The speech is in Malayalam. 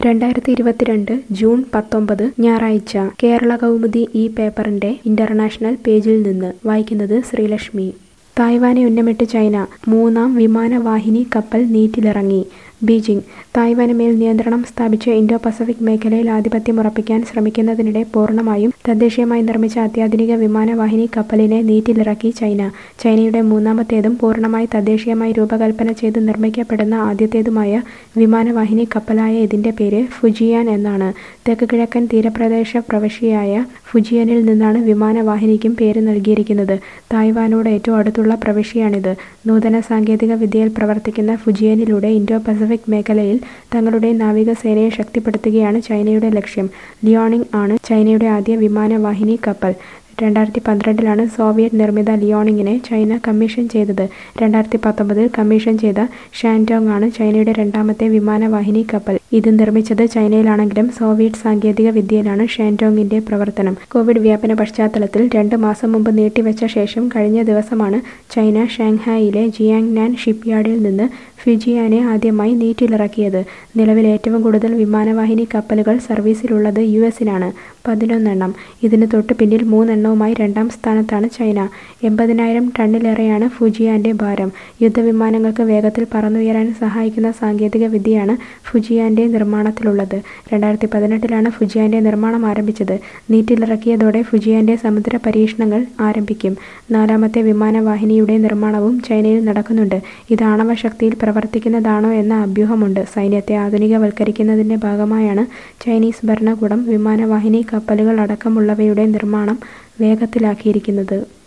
രണ്ടായിരത്തി ഇരുപത്തിരണ്ട് ജൂൺ പത്തൊമ്പത് ഞായറാഴ്ച കേരള കൗമുദി ഈ പേപ്പറിന്റെ ഇന്റർനാഷണൽ പേജിൽ നിന്ന് വായിക്കുന്നത് ശ്രീലക്ഷ്മി തായ്വാനെ ഉന്നമിട്ട് ചൈന മൂന്നാം വിമാനവാഹിനി കപ്പൽ നീറ്റിലിറങ്ങി ബീജിംഗ് തായ്വാന് മേൽ നിയന്ത്രണം സ്ഥാപിച്ച് ഇന്തോ പസഫിക് മേഖലയിൽ ആധിപത്യം ഉറപ്പിക്കാൻ ശ്രമിക്കുന്നതിനിടെ പൂർണ്ണമായും തദ്ദേശീയമായി നിർമ്മിച്ച അത്യാധുനിക വിമാനവാഹിനി കപ്പലിനെ നീറ്റിലിറക്കി ചൈന ചൈനയുടെ മൂന്നാമത്തേതും പൂർണ്ണമായി തദ്ദേശീയമായി രൂപകൽപ്പന ചെയ്ത് നിർമ്മിക്കപ്പെടുന്ന ആദ്യത്തേതുമായ വിമാനവാഹിനി കപ്പലായ ഇതിന്റെ പേര് ഫുജിയാൻ എന്നാണ് തെക്ക് കിഴക്കൻ തീരപ്രദേശ പ്രവിശ്യയായ ഫുജിയനിൽ നിന്നാണ് വിമാനവാഹിനിക്കും പേര് നൽകിയിരിക്കുന്നത് തായ്വാനോട് ഏറ്റവും അടുത്തുള്ള പ്രവിശ്യയാണിത് നൂതന സാങ്കേതിക വിദ്യയിൽ പ്രവർത്തിക്കുന്ന ഫുജിയനിലൂടെ ഇന്തോ പസഫിക് മേഖലയിൽ തങ്ങളുടെ നാവികസേനയെ ശക്തിപ്പെടുത്തുകയാണ് ചൈനയുടെ ലക്ഷ്യം ലിയോണിംഗ് ആണ് ചൈനയുടെ ആദ്യ വിമാനവാഹിനി കപ്പൽ രണ്ടായിരത്തി പന്ത്രണ്ടിലാണ് സോവിയറ്റ് നിർമ്മിത ലിയോണിങ്ങിനെ ചൈന കമ്മീഷൻ ചെയ്തത് രണ്ടായിരത്തി പത്തൊമ്പതിൽ കമ്മീഷൻ ചെയ്ത ഷാൻഡോങ് ആണ് ചൈനയുടെ രണ്ടാമത്തെ വിമാനവാഹിനി കപ്പൽ ഇത് നിർമ്മിച്ചത് ചൈനയിലാണെങ്കിലും സോവിയറ്റ് സാങ്കേതിക വിദ്യയിലാണ് ഷാൻഡോങ്ങിന്റെ പ്രവർത്തനം കോവിഡ് വ്യാപന പശ്ചാത്തലത്തിൽ രണ്ട് മാസം മുമ്പ് നീട്ടിവെച്ച ശേഷം കഴിഞ്ഞ ദിവസമാണ് ചൈന ഷാങ്ഹായിലെ ജിയാങ് നാൻ ഷിപ്പ്യാർഡിൽ നിന്ന് ഫിജിയാനെ ആദ്യമായി നീറ്റിലിറക്കിയത് നിലവിൽ ഏറ്റവും കൂടുതൽ വിമാനവാഹിനി കപ്പലുകൾ സർവീസിലുള്ളത് യു എസിലാണ് പതിനൊന്നെണ്ണം ഇതിന് തൊട്ട് പിന്നിൽ മൂന്നെണ്ണവുമായി രണ്ടാം സ്ഥാനത്താണ് ചൈന എൺപതിനായിരം ടണ്ണിലേറെയാണ് ഫുജിയാന്റെ ഭാരം യുദ്ധവിമാനങ്ങൾക്ക് വേഗത്തിൽ പറന്നുയരാൻ സഹായിക്കുന്ന സാങ്കേതിക വിദ്യയാണ് ഫുജിയാന്റെ നിർമ്മാണത്തിലുള്ളത് രണ്ടായിരത്തി പതിനെട്ടിലാണ് ഫുജിയാന്റെ നിർമ്മാണം ആരംഭിച്ചത് നീറ്റിലിറക്കിയതോടെ ഫുജിയാന്റെ സമുദ്ര പരീക്ഷണങ്ങൾ ആരംഭിക്കും നാലാമത്തെ വിമാനവാഹിനിയുടെ നിർമ്മാണവും ചൈനയിൽ നടക്കുന്നുണ്ട് ഇത് ആണവ ശക്തിയിൽ പ്രവർത്തിക്കുന്നതാണോ എന്ന അഭ്യൂഹമുണ്ട് സൈന്യത്തെ ആധുനികവൽക്കരിക്കുന്നതിന്റെ ഭാഗമായാണ് ചൈനീസ് ഭരണകൂടം വിമാനവാഹിനി കപ്പലുകൾ അടക്കമുള്ളവയുടെ നിർമ്മാണം വേഗത്തിലാക്കിയിരിക്കുന്നത്